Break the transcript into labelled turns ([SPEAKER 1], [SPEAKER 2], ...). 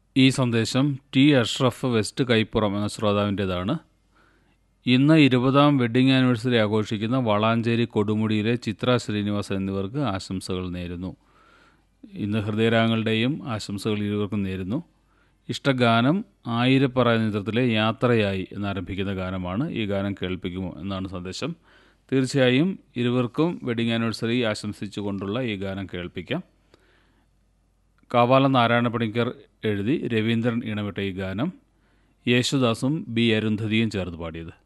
[SPEAKER 1] ഈ സന്ദേശം T Ashraf west Kaippuram എന്ന ശ്രോതാവിൻ്റേതാണ് ഇന്ന് ഇരുപതാം വെഡ്ഡിംഗ് ആനിവേഴ്സറി ആഘോഷിക്കുന്ന വളാഞ്ചേരി കൊടുമുടിയിലെ ചിത്ര ശ്രീനിവാസൻ എന്നിവർക്ക് ആശംസകൾ നേരുന്നു ഇന്ന് ഹൃദയരാഗങ്ങളുടെയും ആശംസകൾ ഇരുവർക്കും നേരുന്നു ഇഷ്ടഗാനം ആയിരപ്പറ എന്ന ചിത്രത്തിലെ യാത്രയായി എന്നാരംഭിക്കുന്ന ഗാനമാണ് ഈ ഗാനം കേൾപ്പിക്കുമോ എന്നാണ് സന്ദേശം തീർച്ചയായും ഇരുവർക്കും വെഡിങ് ആനിവേഴ്സറി ആശംസിച്ചുകൊണ്ടുള്ള ഈ ഗാനം കേൾപ്പിക്കാം കാവാല നാരായണ പണിക്കർ എഴുതി രവീന്ദ്രൻ ഇണമിട്ട ഈ ഗാനം യേശുദാസും ബി അരുന്ധതിയും ചേർന്ന് പാടിയത്